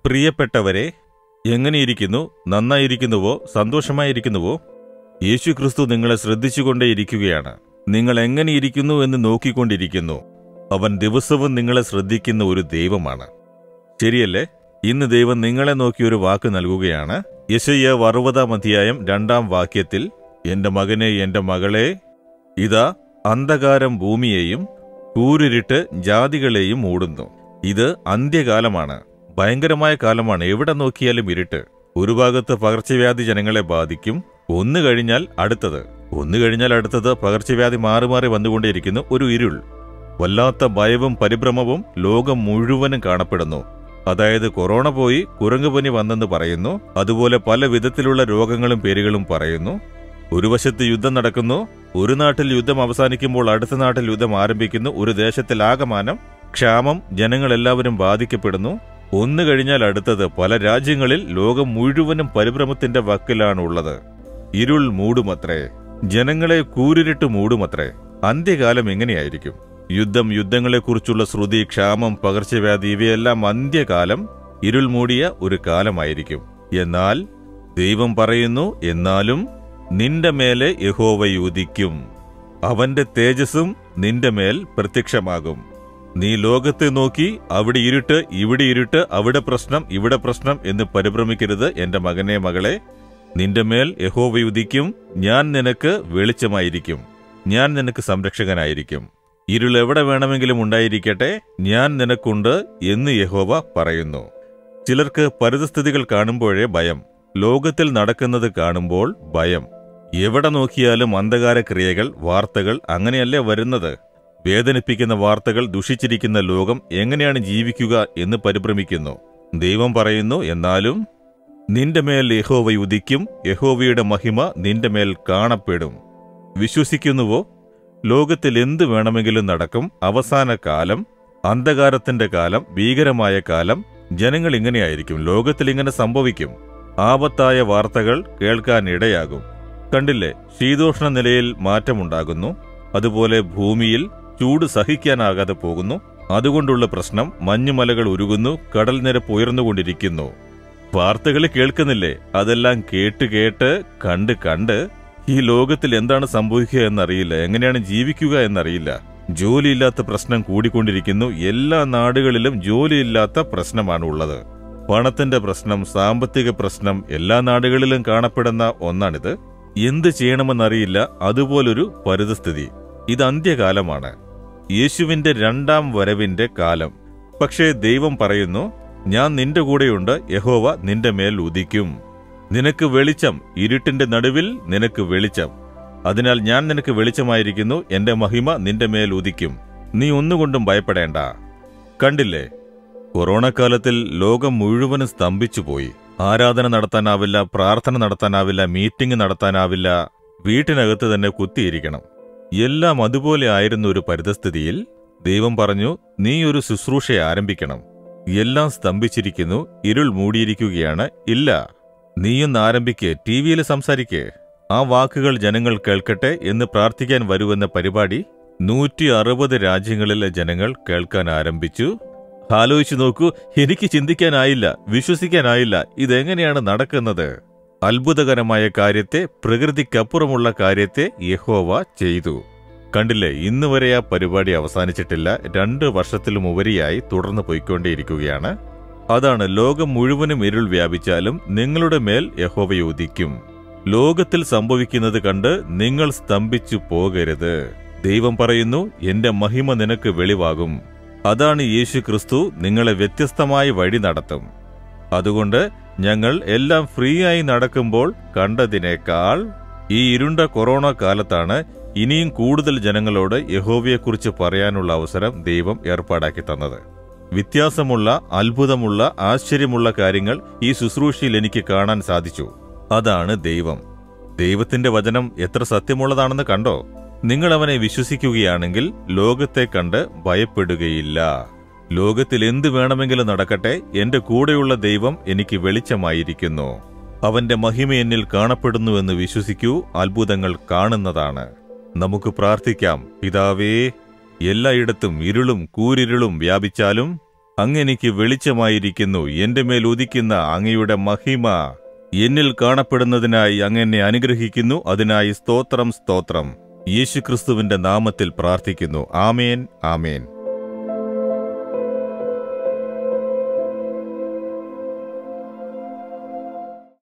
പ്രിയപ്പെട്ടവരെ എങ്ങനെയിരിക്കുന്നു നന്നായിരിക്കുന്നുവോ സന്തോഷമായിരിക്കുന്നുവോ യേശു ക്രിസ്തു നിങ്ങളെ ശ്രദ്ധിച്ചുകൊണ്ടേയിരിക്കുകയാണ് നിങ്ങൾ എങ്ങനെയിരിക്കുന്നു എന്ന് നോക്കിക്കൊണ്ടിരിക്കുന്നു അവൻ ദിവസവും നിങ്ങളെ ശ്രദ്ധിക്കുന്ന ഒരു ദൈവമാണ് ശരിയല്ലേ ഇന്ന് ദൈവം നിങ്ങളെ നോക്കി ഒരു വാക്ക് നൽകുകയാണ് യശയ്യ അറുപതാം അധ്യായം രണ്ടാം വാക്യത്തിൽ എന്റെ മകനെ എന്റെ മകളെ ഇതാ അന്ധകാരം ഭൂമിയെയും കൂരിരുട്ട് ജാതികളെയും മൂടുന്നു ഇത് അന്ത്യകാലമാണ് ഭയങ്കരമായ കാലമാണ് എവിടെ നോക്കിയാലും ഇരുട്ട് ഒരു ഭാഗത്ത് പകർച്ചവ്യാധി ജനങ്ങളെ ബാധിക്കും ഒന്ന് കഴിഞ്ഞാൽ അടുത്തത് ഒന്ന് കഴിഞ്ഞാൽ അടുത്തത് പകർച്ചവ്യാധി മാറി മാറി വന്നുകൊണ്ടേയിരിക്കുന്നു ഒരു ഇരുൾ വല്ലാത്ത ഭയവും പരിഭ്രമവും ലോകം മുഴുവനും കാണപ്പെടുന്നു അതായത് കൊറോണ പോയി കുരങ്ങുപനി വന്നെന്ന് പറയുന്നു അതുപോലെ പല വിധത്തിലുള്ള രോഗങ്ങളും പേരുകളും പറയുന്നു ഒരു വശത്ത് യുദ്ധം നടക്കുന്നു ഒരു നാട്ടിൽ യുദ്ധം അവസാനിക്കുമ്പോൾ അടുത്ത നാട്ടിൽ യുദ്ധം ആരംഭിക്കുന്നു ഒരു ദേശത്തിൽ ആകമാനം ക്ഷാമം ജനങ്ങളെല്ലാവരും ബാധിക്കപ്പെടുന്നു ഒന്ന് കഴിഞ്ഞാൽ അടുത്തത് പല രാജ്യങ്ങളിൽ ലോകം മുഴുവനും പരിഭ്രമത്തിന്റെ വക്കിലാണുള്ളത് ഇരുൾ മൂടുമത്രേ ജനങ്ങളെ കൂരിരുട്ട് മൂടുമത്രേ അന്ത്യകാലം എങ്ങനെയായിരിക്കും യുദ്ധം യുദ്ധങ്ങളെക്കുറിച്ചുള്ള ശ്രുതി ക്ഷാമം പകർച്ചവ്യാധി ഇവയെല്ലാം അന്ത്യകാലം ഇരുൾ മൂടിയ ഒരു കാലമായിരിക്കും എന്നാൽ ദൈവം പറയുന്നു എന്നാലും നിന്റെ മേലെ യഹോവയുദിക്കും അവന്റെ തേജസ്സും നിന്റെ മേൽ പ്രത്യക്ഷമാകും നീ ലോകത്തെ നോക്കി അവിടെ ഇരുട്ട് ഇവിടെ ഇരുട്ട് അവിടെ പ്രശ്നം ഇവിടെ പ്രശ്നം എന്ന് പരിഭ്രമിക്കരുത് എന്റെ മകനെ മകളെ നിന്റെ മേൽ യഹോവയുദിക്കും ഞാൻ നിനക്ക് വെളിച്ചമായിരിക്കും ഞാൻ നിനക്ക് സംരക്ഷകനായിരിക്കും ഇരുൾ എവിടെ വേണമെങ്കിലും ഉണ്ടായിരിക്കട്ടെ ഞാൻ നിനക്കുണ്ട് എന്ന് യഹോവ പറയുന്നു ചിലർക്ക് പരിതസ്ഥിതികൾ കാണുമ്പോഴേ ഭയം ലോകത്തിൽ നടക്കുന്നത് കാണുമ്പോൾ ഭയം എവിടെ നോക്കിയാലും അന്ധകാര ക്രിയകൾ വാർത്തകൾ അങ്ങനെയല്ലേ വരുന്നത് വേദനിപ്പിക്കുന്ന വാർത്തകൾ ദുഷിച്ചിരിക്കുന്ന ലോകം എങ്ങനെയാണ് ജീവിക്കുക എന്ന് പരിഭ്രമിക്കുന്നു ദൈവം പറയുന്നു എന്നാലും നിന്റെ മേൽ യഹോവ ഉദിക്കും യഹോവയുടെ മഹിമ നിന്റെ മേൽ കാണപ്പെടും വിശ്വസിക്കുന്നുവോ ലോകത്തിൽ എന്ത് വേണമെങ്കിലും നടക്കും അവസാന കാലം അന്ധകാരത്തിന്റെ കാലം ഭീകരമായ കാലം ജനങ്ങൾ ഇങ്ങനെയായിരിക്കും ലോകത്തിൽ ഇങ്ങനെ സംഭവിക്കും ആപത്തായ വാർത്തകൾ കേൾക്കാൻ ഇടയാകും കണ്ടില്ലേ ശീതോഷ്ണ നിലയിൽ മാറ്റമുണ്ടാകുന്നു അതുപോലെ ഭൂമിയിൽ ചൂട് സഹിക്കാനാകാതെ പോകുന്നു അതുകൊണ്ടുള്ള പ്രശ്നം മഞ്ഞുമലകൾ ഉരുകുന്നു കടൽ നിരപ്പ് ഉയർന്നുകൊണ്ടിരിക്കുന്നു വാർത്തകൾ കേൾക്കുന്നില്ലേ അതെല്ലാം കേട്ട് കേട്ട് കണ്ട് കണ്ട് ഈ ലോകത്തിൽ എന്താണ് സംഭവിക്കുക എന്നറിയില്ല എങ്ങനെയാണ് ജീവിക്കുക എന്നറിയില്ല ജോലിയില്ലാത്ത പ്രശ്നം കൂടിക്കൊണ്ടിരിക്കുന്നു എല്ലാ നാടുകളിലും ജോലിയില്ലാത്ത പ്രശ്നമാണ് ഉള്ളത് പണത്തിന്റെ പ്രശ്നം സാമ്പത്തിക പ്രശ്നം എല്ലാ നാടുകളിലും കാണപ്പെടുന്ന ഒന്നാണിത് എന്ത് ചെയ്യണമെന്നറിയില്ല അതുപോലൊരു പരിതസ്ഥിതി ഇത് അന്ത്യകാലമാണ് യേശുവിന്റെ രണ്ടാം വരവിന്റെ കാലം പക്ഷേ ദൈവം പറയുന്നു ഞാൻ നിന്റെ കൂടെയുണ്ട് യഹോവ നിന്റെ മേൽ ഉദിക്കും നിനക്ക് വെളിച്ചം ഇരുട്ടിന്റെ നടുവിൽ നിനക്ക് വെളിച്ചം അതിനാൽ ഞാൻ നിനക്ക് വെളിച്ചമായിരിക്കുന്നു എന്റെ മഹിമ നിന്റെ മേൽ ഉദിക്കും നീ ഒന്നുകൊണ്ടും ഭയപ്പെടേണ്ട കണ്ടില്ലേ കൊറോണ കാലത്തിൽ ലോകം മുഴുവനും സ്തംഭിച്ചുപോയി ആരാധന നടത്താനാവില്ല പ്രാർത്ഥന നടത്താനാവില്ല മീറ്റിംഗ് നടത്താനാവില്ല വീട്ടിനകത്ത് തന്നെ കുത്തിയിരിക്കണം എല്ലാം അതുപോലെ ആയിരുന്ന ഒരു പരിതസ്ഥിതിയിൽ ദൈവം പറഞ്ഞു നീ ഒരു ശുശ്രൂഷ ആരംഭിക്കണം എല്ലാം സ്തംഭിച്ചിരിക്കുന്നു ഇരുൾ മൂടിയിരിക്കുകയാണ് ഇല്ല നീയൊന്ന് ആരംഭിക്ക് ടി വിയിൽ സംസാരിക്ക് ആ വാക്കുകൾ ജനങ്ങൾ കേൾക്കട്ടെ എന്ന് പ്രാർത്ഥിക്കാൻ വരുവെന്ന പരിപാടി നൂറ്റി അറുപത് രാജ്യങ്ങളിലെ ജനങ്ങൾ കേൾക്കാൻ ആരംഭിച്ചു ആലോചിച്ചു നോക്കൂ എനിക്ക് ചിന്തിക്കാനായില്ല വിശ്വസിക്കാനായില്ല ഇതെങ്ങനെയാണ് നടക്കുന്നത് അത്ഭുതകരമായ കാര്യത്തെ പ്രകൃതിക്കപ്പുറമുള്ള കാര്യത്തെ യഹോവ ചെയ്തു കണ്ടില്ലേ ഇന്ന് വരെ ആ പരിപാടി അവസാനിച്ചിട്ടില്ല രണ്ട് വർഷത്തിലും ഉപരിയായി തുടർന്ന് പോയിക്കൊണ്ടേയിരിക്കുകയാണ് അതാണ് ലോകം മുഴുവനും ഇരുൾ വ്യാപിച്ചാലും നിങ്ങളുടെ മേൽ യഹോവ ഉദിക്കും ലോകത്തിൽ സംഭവിക്കുന്നത് കണ്ട് നിങ്ങൾ സ്തംഭിച്ചു പോകരുത് ദൈവം പറയുന്നു എന്റെ മഹിമ നിനക്ക് വെളിവാകും അതാണ് യേശു ക്രിസ്തു നിങ്ങളെ വ്യത്യസ്തമായ വഴി നടത്തും അതുകൊണ്ട് ഞങ്ങൾ എല്ലാം ഫ്രീ ആയി നടക്കുമ്പോൾ കണ്ടതിനേക്കാൾ ഈ ഇരുണ്ട കൊറോണ കാലത്താണ് ഇനിയും കൂടുതൽ ജനങ്ങളോട് യഹോവയെക്കുറിച്ച് പറയാനുള്ള അവസരം ദൈവം ഏർപ്പാടാക്കി തന്നത് വ്യത്യാസമുള്ള അത്ഭുതമുള്ള ആശ്ചര്യമുള്ള കാര്യങ്ങൾ ഈ ശുശ്രൂഷയിൽ എനിക്ക് കാണാൻ സാധിച്ചു അതാണ് ദൈവം ദൈവത്തിന്റെ വചനം എത്ര സത്യമുള്ളതാണെന്ന് കണ്ടോ നിങ്ങൾ അവനെ വിശ്വസിക്കുകയാണെങ്കിൽ ലോകത്തെ കണ്ട് ഭയപ്പെടുകയില്ല ലോകത്തിൽ എന്ത് വേണമെങ്കിലും നടക്കട്ടെ എന്റെ കൂടെയുള്ള ദൈവം എനിക്ക് വെളിച്ചമായിരിക്കുന്നു അവന്റെ മഹിമ എന്നിൽ കാണപ്പെടുന്നുവെന്ന് വിശ്വസിക്കൂ അത്ഭുതങ്ങൾ കാണുന്നതാണ് നമുക്ക് പ്രാർത്ഥിക്കാം പിതാവേ എല്ലായിടത്തും ഇരുളും കൂരിരുളും വ്യാപിച്ചാലും അങ്ങ് എനിക്ക് വെളിച്ചമായിരിക്കുന്നു എന്റെ മേൽ ഉദിക്കുന്ന അങ്ങയുടെ മഹിമ എന്നിൽ കാണപ്പെടുന്നതിനായി അങ്ങ് എന്നെ അനുഗ്രഹിക്കുന്നു അതിനായി സ്തോത്രം സ്തോത്രം യേശുക്രിസ്തുവിന്റെ നാമത്തിൽ പ്രാർത്ഥിക്കുന്നു ആമേൻ ആമേൻ